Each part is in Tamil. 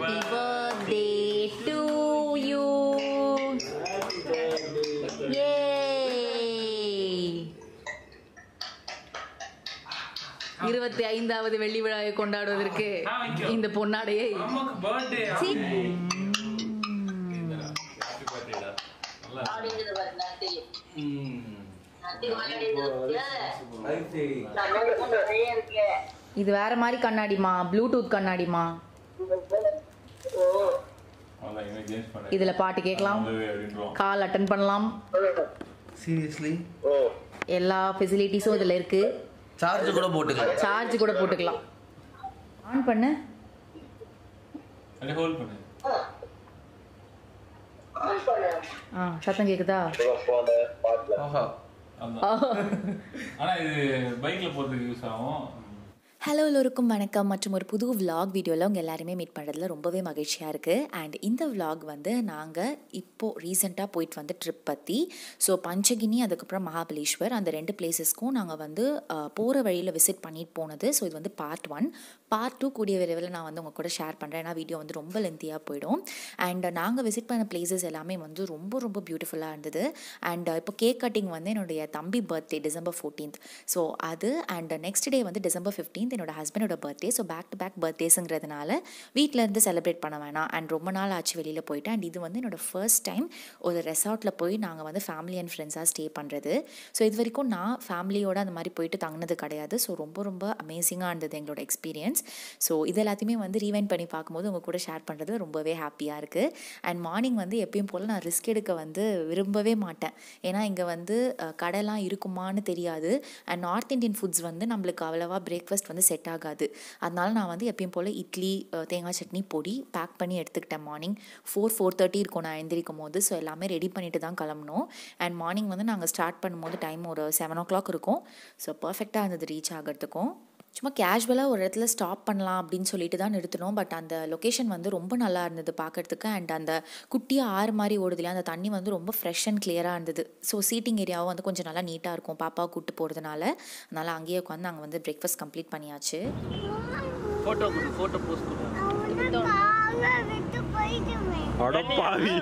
Happy birthday to you. Yay! இருபத்தி ஐந்தாவது வெள்ளி விழாவை கொண்டாடுவதற்கு ஆ, வைக்கோ. இந்த பொன்னாடையை அம்மாக்கு பர்த்டே சீ. அப்படிங்கிறது பாரு, நான் தெரியும். நான் தெரியும், விளையாடிட்டு நம்ம நிறைய இருக்கு. இது வேற மாதிரி கண்ணாடிமா ப்ளூடூத் கண்ணாடிமா ஓ, இதுல பாட்டு கேட்கலாம் கால் அட்டன் பண்ணலாம் சீரியஸ்லி ஓ. எல்லா ஃபெசிலிட்டிஸும் இதுல இருக்கு சார்ஜ் கூட போட்டுக்கலாம் சார்ஜ் கூட போட்டுக்கலாம் ஆன் பண்ணு ஹோல்ட் பண்ணு ஆன் பண்ணு. ஆ சத்தம் கேக்குதா ஆஹா அதான். ஆனா இது பைக்ல போறதுக்கு யூஸ் ஆகும் ஹலோ எல்லோருக்கும் வணக்கம் மற்றும் ஒரு புது vlog வீடியோவில் உங்கள் எல்லாருமே மீட் பண்ணுறதுல ரொம்பவே மகிழ்ச்சியாக இருக்குது அண்ட் இந்த vlog வந்து நாங்கள் இப்போது ரீசெண்டாக போயிட்டு வந்த ட்ரிப் பற்றி ஸோ பஞ்சகினி அதுக்கப்புறம் மகாபலேஸ்வர் அந்த ரெண்டு பிளேசஸ்க்கும் நாங்கள் வந்து போகிற வழியில் விசிட் பண்ணிட்டு போனது ஸோ இது வந்து பார்ட் ஒன் பார்ட் டூ கூடிய விரைவில் நான் வந்து உங்கள் கூட ஷேர் பண்ணுறேன் ஏன்னா வீடியோ வந்து ரொம்ப லென்த்தியாக போயிடும் அண்ட் நாங்கள் விசிட் பண்ண பிளேசஸ் எல்லாமே வந்து ரொம்ப ரொம்ப பியூட்டிஃபுல்லாக இருந்தது அண்ட் இப்போ கேக் கட்டிங் வந்து என்னுடைய தம்பி பர்த்டே டிசம்பர் ஃபோர்டீன்த் ஸோ அது அண்ட் நெக்ஸ்ட் டே வந்து டிசம்பர் ஃபிஃப்டீன்த் என்னோட ஹஸ்பண்டோட birthday so back to back பர்த்டேஸுங்கிறதுனால வீட்டிலேருந்து செலிப்ரேட் பண்ண வேணாம் அண்ட் ரொம்ப நாள் ஆச்சு வெளியில் போயிட்டு அண்ட் இது வந்து என்னோட ஃபர்ஸ்ட் டைம் ஒரு ரெசார்ட்டில் போய் நாங்கள் வந்து ஃபேமிலி அண்ட் ஃப்ரெண்ட்ஸாக ஸ்டே பண்ணுறது ஸோ இது வரைக்கும் நான் ஃபேமிலியோட அந்த மாதிரி போயிட்டு தங்கினது கிடையாது ஸோ ரொம்ப ரொம்ப அமேசிங்காக இருந்தது எங்களோட எக்ஸ்பீரியன்ஸ் ஸோ இது எல்லாத்தையுமே வந்து ரீவைண்ட் பண்ணி பார்க்கும்போது உங்கள் கூட ஷேர் பண்ணுறது ரொம்பவே ஹாப்பியாக இருக்குது அண்ட் மார்னிங் வந்து எப்பயும் போல் நான் ரிஸ்க் எடுக்க வந்து விரும்பவே மாட்டேன் ஏன்னா இங்கே வந்து அஹ், கடைலாம் இருக்குமான்னு தெரியாது அண்ட் நார்த் இந்தியன் ஃபுட்ஸ் வந்து நம்மளுக்கு அவ்வளோவா பிரேக்ஃபாஸ்ட் வந்து செட் ஆகாது அதனால நான் வந்து எப்பயும் போல் இட்லி அஹ், தேங்காய் சட்னி பொடி பேக் பண்ணி எடுத்துக்கிட்டேன் மார்னிங் ஃபோர் ஃபோர் தேர்ட்டி இருக்கும் நான் எழுந்திரிக்கும் போது ஸோ எல்லாமே ரெடி பண்ணிட்டு தான் கிளம்பணும் அண்ட் மார்னிங் வந்து நாங்கள் ஸ்டார்ட் பண்ணும்போது டைம் ஒரு செவன் ஓ கிளாக் இருக்கும் ஸோ பர்ஃபெக்டாக இருந்தது ரீச் ஆகிறதுக்கும் சும்மா கேஷுவலாக ஒரு இடத்துல ஸ்டாப் பண்ணலாம் அப்படின்னு சொல்லிட்டு தான் நிறுத்தினோம் பட் அந்த லொக்கேஷன் வந்து ரொம்ப நல்லா இருந்தது பார்க்கறதுக்கு அண்ட் அந்த குட்டியாக ஆறு மாதிரி ஓடுது இல்லையா அந்த தண்ணி வந்து ரொம்ப ஃப்ரெஷ் அண்ட் கிளியராக இருந்தது ஸோ சீட்டிங் ஏரியாவும் வந்து கொஞ்சம் நல்லா நீட்டாக இருக்கும் பாப்பாவை கூப்பிட்டு போகிறதுனால அதனால் அங்கேயே உட்காந்து நாங்கள் வந்து பிரேக்ஃபாஸ்ட் கம்ப்ளீட் பண்ணியாச்சு போட்டோ கொடு போட்டோ போஸ்ட் கொடு அடப்பாவி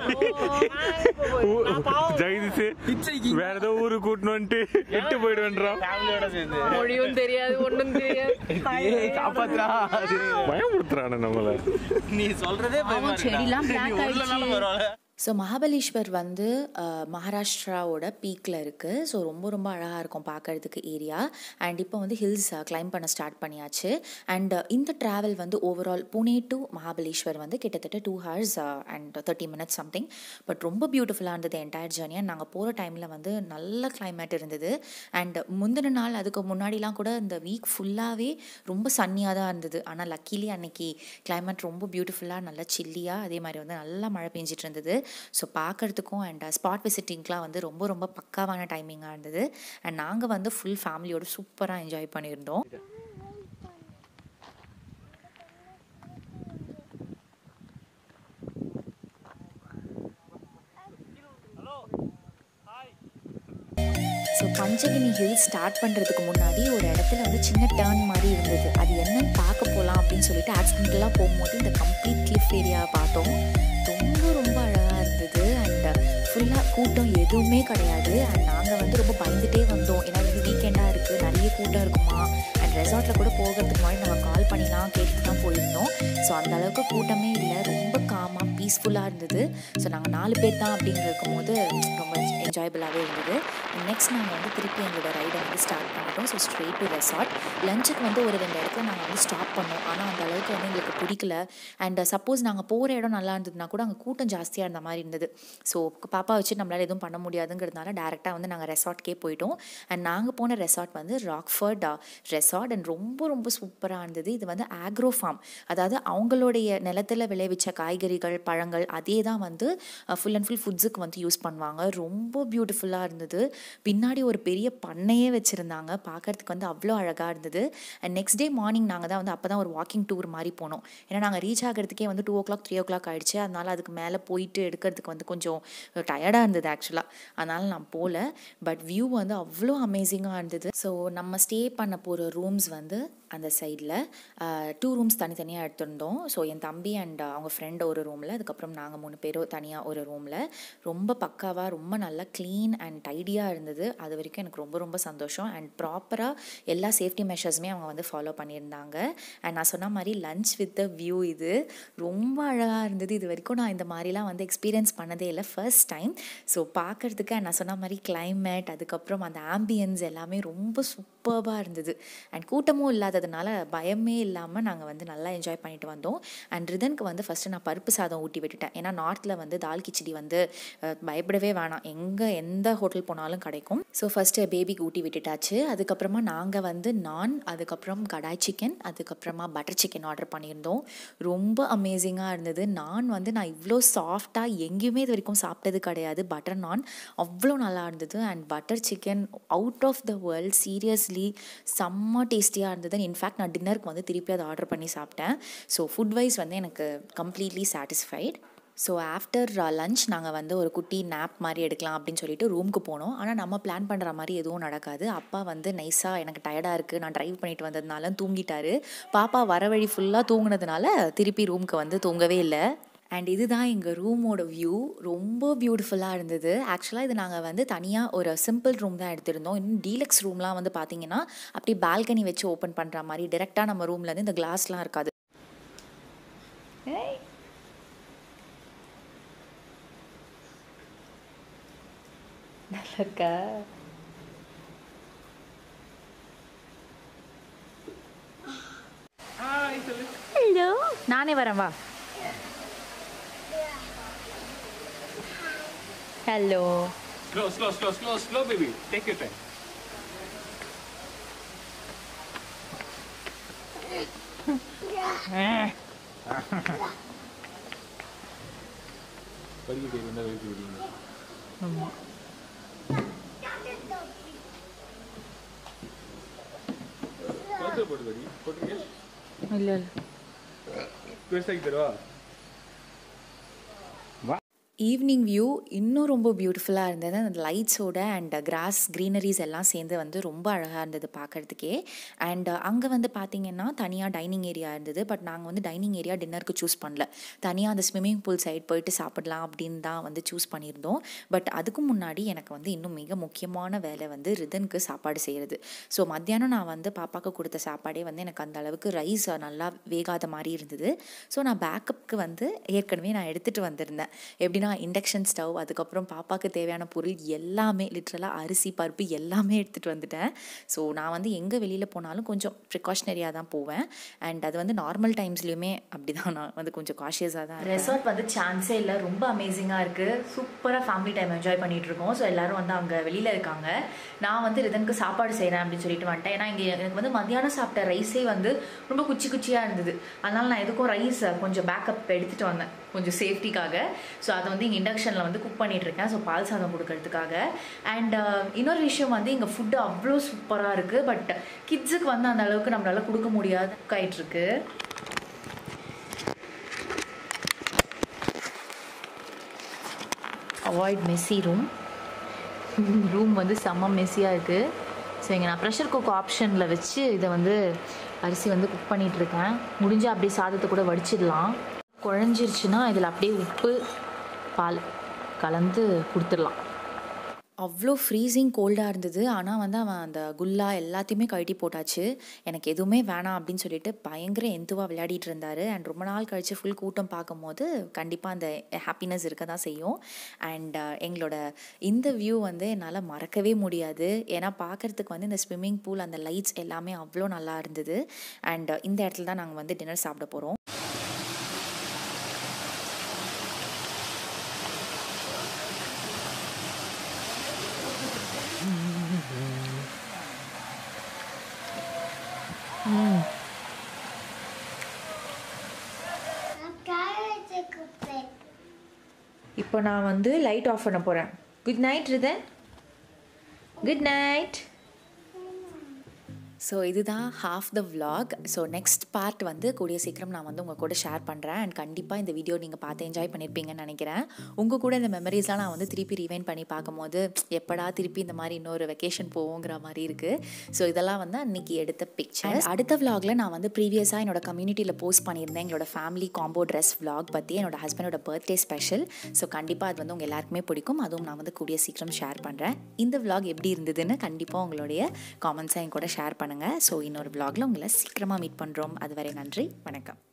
ஜெகதீஷ் வேற ஏதோ ஊரு கூட்டணும் வந்துட்டு எட்டு போயிடுவேன்றான் ஃபேமிலியோட சேர்ந்து மொழியும் தெரியாது ஒன்றும் தெரியாது ஏய் காப்பாத்துறா பயமுறுத்துறானே நம்மள நீ சொல்றதே பயமா இருக்குடா. செடிலாம் black நீ உள்ளனாலும் பரவாயில்ல ஸோ மகாபலேஸ்வர் வந்து அஹ், மகாராஷ்டிராவோட பீக்கில் இருக்குது ஸோ ரொம்ப ரொம்ப அழகாக இருக்கும் பார்க்கறதுக்கு ஏரியா அண்ட் இப்போ வந்து ஹில்ஸ் கிளைம் பண்ண ஸ்டார்ட் பண்ணியாச்சு அண்ட் இந்த ட்ராவல் வந்து ஓவரால் புனே டு மகாபலேஸ்வர் வந்து கிட்டத்தட்ட two hours and thirty minutes something but ரொம்ப பியூட்டிஃபுல்லாக இருந்தது என்டையர் ஜேர்னி அண்ட் நாங்கள் போகிற டைமில் வந்து நல்ல climate இருந்தது அண்ட் முந்தின நாள் அதுக்கு முன்னாடிலாம் கூட இந்த வீக் ஃபுல்லாகவே ரொம்ப சன்னியாக தான் இருந்தது ஆனால் லக்கிலி அன்னைக்கு climate ரொம்ப பியூட்டிஃபுல்லாக நல்லா சில்லியாக அதே மாதிரி வந்து நல்லா மழை பெஞ்சிட்டு இருந்தது ஸோ பார்க்கறதுக்கும் அண்ட் ஸ்பாட் விசிட்டிங்க்கெலாம் வந்து ரொம்ப ரொம்ப பக்காவான டைமிங்காக இருந்தது அண்ட் நாங்கள் வந்து ஃபுல் ஃபேமிலியோட சூப்பராக என்ஜாய் பண்ணியிருந்தோம் ஸோ பஞ்சகினி ஹில் ஸ்டார்ட் பண்ணுறதுக்கு முன்னாடி ஒரு இடத்துல வந்து சின்ன டேர்ன் மாதிரி இருந்தது அது என்னன்னு பார்க்க போகலாம் அப்படின்னு சொல்லிட்டு ஆக்சிடென்டலாக போகும்போது இந்த கம்ப்ளீட் கிளிஃப் ஏரியாவை பார்த்தோம் ரொம்ப ரொம்ப அழகாக இருந்தது அண்ட் ஃபுல்லாக கூட்டம் எதுவுமே கிடையாது அண்ட் நாங்கள் வந்து ரொம்ப பயந்துட்டே வந்தோம் ஏன்னா வந்து வீக்கெண்டாக இருக்குது நிறைய கூட்டம் இருக்குமா அண்ட் ரெசார்ட்டில் கூட போகிறதுக்கு முன்னாடி நாங்கள் கால் பண்ணிலாம் கேட்டுட்டு தான் போயிருந்தோம் ஸோ அந்த அளவுக்கு கூட்டமே இல்லை ரொம்ப காமாக பீஸ்ஃபுல்லாக இருந்தது ஸோ நாங்கள் நாலு பேர் தான் அப்படின்னு இருக்கும்போது ரொம்ப என்ஜாயபிளாகவே இருந்தது நெக்ஸ்ட் நாங்கள் வந்து திருப்பி எங்களோட ரைடை வந்து ஸ்டார்ட் பண்ணிட்டோம் ஸோ ஸ்ட்ரெயிட் டு ரெசார்ட் லஞ்சுக்கு வந்து ஒரு ரெண்டு இடத்துல நாங்கள் வந்து ஸ்டாப் பண்ணோம் ஆனால் அந்த அளவுக்கு வந்து எங்களுக்கு பிடிக்கல அண்ட் சப்போஸ் நாங்கள் போகிற இடம் நல்லா இருந்ததுன்னா கூட அங்கே கூட்டம் ஜாஸ்தியாக இருந்த மாதிரி இருந்தது ஸோ பாப்பா வச்சு நம்மளால் எதுவும் பண்ண முடியாதுங்கிறதுனால டேரெக்டாக வந்து நாங்கள் ரெசார்ட்கே போயிட்டோம் அண்ட் நாங்கள் போன ரெசார்ட் வந்து ராக்ஃபர்ட் ரெசார்ட் அண்ட் ரொம்ப ரொம்ப சூப்பராக இருந்தது இது வந்து ஆக்ரோ ஃபார்ம் அதாவது அவங்களுடைய நிலத்தில் விளைவிச்ச காய்கறிகள் பழங்கள் அதே தான் வந்து ஃபுல் அண்ட் ஃபுல் ஃபுட்ஸுக்கு வந்து யூஸ் பண்ணுவாங்க ரொம்ப பியூட்டிஃபுல்லாக இருந்தது பின்னாடி ஒரு பெரிய பண்ணையே வச்சுருந்தாங்க பார்க்கறதுக்கு வந்து அவ்வளோ அழகாக இருந்தது அண்ட் நெக்ஸ்ட் டே மார்னிங் நாங்கள் தான் வந்து அப்போ தான் ஒரு வாக்கிங் டூர் மாதிரி போனோம் ஏன்னா நாங்கள் ரீச் ஆகிறதுக்கே வந்து two o'clock three o'clock ஆயிடுச்சு அதனால் அதுக்கு மேலே போயிட்டு எடுக்கிறதுக்கு வந்து கொஞ்சம் டயர்டாக இருந்தது ஆக்சுவலாக அதனால் நான் போகல பட் வியூ வந்து அவ்வளோ அமேசிங்காக இருந்தது ஸோ நம்ம ஸ்டே பண்ண போகிற ரூம்ஸ் வந்து அந்த சைடில் டூ ரூம்ஸ் தனித்தனியாக எடுத்திருந்தோம் ஸோ என் தம்பி அண்ட் அவங்க ஃப்ரெண்ட் ஒரு ரூமில் அதுக்கப்புறம் நாங்கள் மூணு பேரும் தனியாக ஒரு ரூமில் ரொம்ப பக்காவாக ரொம்ப நல்லா க்ளீன் அண்ட் டைடியாக இருந்தது அது வரைக்கும் எனக்கு ரொம்ப ரொம்ப சந்தோஷம் அண்ட் ப்ராப்பராக எல்லா சேஃப்டி மெஷர்ஸுமே அவங்க வந்து ஃபாலோ பண்ணியிருந்தாங்க அண்ட் நான் சொன்ன மாதிரி லஞ்ச் வித் த வியூ இது ரொம்ப அழகாக இருந்தது இது வரைக்கும் நான் இந்த மாதிரிலாம் வந்து எக்ஸ்பீரியன்ஸ் பண்ணதே இல்லை ஃபர்ஸ்ட் டைம் ஸோ பார்க்குறதுக்கு நான் சொன்ன மாதிரி climate அதுக்கப்புறம் அந்த ஆம்பியன்ஸ் எல்லாமே ரொம்ப சூப்பராக இருந்தது அண்ட் கூட்டமும் இல்லாததுனால பயமே இல்லாமல் நாங்கள் வந்து நல்லா என்ஜாய் பண்ணிட்டு வந்தோம் அண்ட் ரிதனுக்கு வந்து ஃபஸ்ட்டு நான் பருப்பு சாதம் ஊட்டி விட்டுட்டேன் ஏன்னா நார்த்தில் வந்து தால் கிச்சடி வந்து அஹ், பயப்படவே வேணாம் எங்கே எந்த ஹோட்டல் போனாலும் கிடைக்கும் ஸோ ஃபஸ்ட்டு பேபிக்கு ஊட்டி விட்டுட்டாச்சு அதுக்கப்புறமா நாங்கள் வந்து நான் அதுக்கப்புறம் கடாய் சிக்கன் அதுக்கப்புறமா பட்டர் சிக்கன் ஆர்டர் பண்ணியிருந்தோம் ரொம்ப அமேசிங்காக இருந்தது நான் வந்து நான் இவ்வளோ சாஃப்டாக எங்கேயுமே இது வரைக்கும் சாப்பிட்டது கிடையாது பட்டர் நான் அவ்வளோ நல்லா இருந்தது and butter chicken out of the world seriously செம்ம டேஸ்டியாக இருந்தது இன்ஃபேக்ட் நான் டின்னருக்கு வந்து திருப்பி அதை ஆர்டர் பண்ணி சாப்பிட்டேன் ஸோ ஃபுட் வைஸ் வந்து எனக்கு completely satisfied so after lunch நாங்கள் வந்து ஒரு குட்டி நேப் மாதிரி எடுக்கலாம் அப்படின்னு சொல்லிட்டு ரூமுக்கு போனோம் ஆனால் நம்ம பிளான் பண்ணுற மாதிரி எதுவும் நடக்காது அப்பா வந்து நைஸாக எனக்கு டயர்டாக இருக்குது நான் ட்ரைவ் பண்ணிட்டு வந்ததுனால தூங்கிட்டாரு பாப்பா வர வழி ஃபுல்லாக தூங்குனதுனால திருப்பி ரூமுக்கு வந்து தூங்கவே இல்லை அண்ட் இதுதான் எங்கள் ரூமோட வியூ ரொம்ப பியூட்டிஃபுல்லாக இருந்தது ஆக்சுவலாக இது நாங்கள் வந்து தனியாக ஒரு சிம்பிள் ரூம் தான் எடுத்திருந்தோம் இன்னும் டீலக்ஸ் ரூம்லாம் வந்து பார்த்தீங்கன்னா அப்படி பால்கனி வச்சு ஓப்பன் பண்ணுற மாதிரி டேரெக்டாக நம்ம ரூம்லேருந்து இந்த கிளாஸ்லாம் இருக்காது நல்லா இருக்கா ஹலோ நானே வரேன் வா hello Slow, slow, slow, slow, slow, baby. Take your time. படிக்கிட்டு இருந்தா வெயிட் விடுங்க பார்த்து போட்டு படி போட்டுருக்கேன் இல்லை இல்லை பெருசாக்கி தருவா ஈவினிங் வியூ இன்னும் ரொம்ப பியூட்டிஃபுல்லாக இருந்தது அந்த லைட்ஸோட அண்ட் கிராஸ் க்ரீனரிஸ் எல்லாம் சேர்ந்து வந்து ரொம்ப அழகாக இருந்தது பார்க்குறதுக்கே அண்ட் அங்கே வந்து பார்த்திங்கன்னா தனியாக டைனிங் ஏரியா இருந்தது பட் நாங்கள் வந்து டைனிங் ஏரியா டின்னருக்கு சூஸ் பண்ணல தனியாக அந்த ஸ்விம்மிங் பூல் சைட் போயிட்டு சாப்பிடலாம் அப்படின்னு தான் வந்து சூஸ் பண்ணியிருந்தோம் பட் அதுக்கு முன்னாடி எனக்கு வந்து இன்னும் மிக முக்கியமான வேலை வந்து ரிதனுக்கு சாப்பாடு செய்கிறது ஸோ மத்தியானம் நான் வந்து பாப்பாவுக்கு கொடுத்த சாப்பாடே வந்து எனக்கு அந்த அளவுக்கு ரைஸ் நல்லா வேகாத மாதிரி இருந்தது ஸோ நான் பேக்கப்புக்கு வந்து ஏற்கனவே நான் எடுத்துகிட்டு வந்திருந்தேன் எப்படின்னா இண்டக்ஷன் ஸ்டவ் அதுக்கப்புறம் பாப்பாவுக்கு தேவையான பொருள் எல்லாமே லிட்ரலாக அரிசி பருப்பு எல்லாமே எடுத்துகிட்டு வந்துட்டேன் ஸோ நான் வந்து எங்கே வெளியில் போனாலும் கொஞ்சம் ப்ரிகாஷனரியாக தான் போவேன் அண்ட் அது வந்து நார்மல் டைம்ஸ்லையுமே அப்படி தான் நான் வந்து கொஞ்சம் காஷியஸாக தான் ரெசார்ட் வந்து சான்ஸே இல்லை ரொம்ப அமேசிங்காக இருக்குது சூப்பராக ஃபேமிலி டைம் என்ஜாய் பண்ணிட்டு இருக்கோம் ஸோ எல்லாரும் வந்து அங்கே வெளியில் இருக்காங்க நான் வந்து ரிதனுக்கு சாப்பாடு செய்கிறேன் அப்படின்னு சொல்லிட்டு வந்துட்டேன் ஏன்னா இங்கே எனக்கு வந்து மத்தியானம் சாப்பிட்ட ரைஸே வந்து ரொம்ப குச்சி குச்சியாக இருந்தது அதனால நான் எதுக்கும் ரைஸ் கொஞ்சம் பேக்கப் எடுத்துகிட்டு வந்தேன் கொஞ்சம் சேஃப்டிக்காக ஸோ அதை வந்து இங்கே இண்டக்ஷனில் வந்து குக் பண்ணிட்டு இருக்கேன் ஸோ பால் சாதம் கொடுக்கறதுக்காக அண்ட் இன்னொரு விஷயம் வந்து இங்கே ஃபுட்டு அவ்வளோ சூப்பராக இருக்குது பட் கிட்ஸுக்கு வந்து அந்த அளவுக்கு நம்மளால கொடுக்க முடியாத ஆயிட்டுருக்கு அவாய்ட் மெஸ்ஸி ரூம் ரூம் வந்து செம்ம மெஸ்ஸியாக இருக்குது ஸோ இங்கே நான் ப்ரெஷர் குக் ஆப்ஷனில் வச்சு இதை வந்து அரிசி வந்து குக் பண்ணிகிட்ருக்கேன் முடிஞ்சு அப்படியே சாதத்தை கூட வடிச்சிடலாம் குழஞ்சிருச்சுன்னா இதில் அப்படியே உப்பு பால் கலந்து கொடுத்துடலாம் அவ்வளோ ஃப்ரீசிங் கோல்டாக இருந்தது ஆனால் வந்து அவன் அந்த குல்லா எல்லாத்தையுமே கழட்டி போட்டாச்சு எனக்கு எதுவுமே வேணாம் அப்படின்னு சொல்லிட்டு பயங்கர எந்துவாக விளையாடிட்டு இருந்தார் அண்ட் ரொம்ப நாள் கழித்து ஃபுல் கூட்டம் பார்க்கும்போது கண்டிப்பாக அந்த ஹாப்பினஸ் இருக்க தான் செய்யும் அண்ட் எங்களோட இந்த வியூ வந்து என்னால் மறக்கவே முடியாது ஏன்னா பார்க்குறதுக்கு வந்து இந்த ஸ்விம்மிங் பூல் அந்த லைட்ஸ் எல்லாமே அவ்வளோ நல்லா இருந்தது அண்ட் இந்த இடத்துல தான் நாங்கள் வந்து டின்னர் சாப்பிட போகிறோம் இப்போ நான் வந்து லைட் ஆஃப் பண்ண போகிறேன் good night Rithan good night so இதுதான் half the vlog so next part வந்து கூடிய சீக்கிரம் நான் வந்து உங்கள் கூட ஷேர் பண்ணுறேன் அண்ட் கண்டிப்பாக இந்த வீடியோ நீங்கள் பார்த்து என்ஜாய் பண்ணியிருப்பீங்கன்னு நினைக்கிறேன் உங்கள் கூட இந்த மெமரிஸ்லாம் நான் வந்து திருப்பி ரிவைன் பண்ணி பார்க்கும்போது எப்படா திருப்பி இந்த மாதிரி இன்னொரு வெக்கேஷன் போவோங்கிற மாதிரி இருக்குது ஸோ இதெல்லாம் வந்து அன்னைக்கு எடுத்த பிக்சர் அடுத்த vlogல நான் வந்து ப்ரீவியஸாக என்னோட கம்யூனிட்டியில் போஸ்ட் பண்ணியிருந்தேன் எங்களோட ஃபேமிலி காம்போ ட்ரெஸ் vlog பற்றி என்னோட ஹஸ்பண்டோட பர்த்டே ஸ்பெஷல் ஸோ கண்டிப்பாக அது வந்து உங்கள் எல்லாருக்குமே பிடிக்கும் அதுவும் நான் வந்து கூடிய சீக்கிரம் ஷேர் பண்ணுறேன் இந்த vlog எப்படி இருந்ததுன்னு கண்டிப்பாக உங்களுடைய காமெண்ட்ஸை என் கூட ஷேர் பண்ணுங்கள் ஸோ இன்னொரு vlogல உங்களை சீக்கிரமாக மீட் பண்ணுறோம் அதுவரை நன்றி வணக்கம்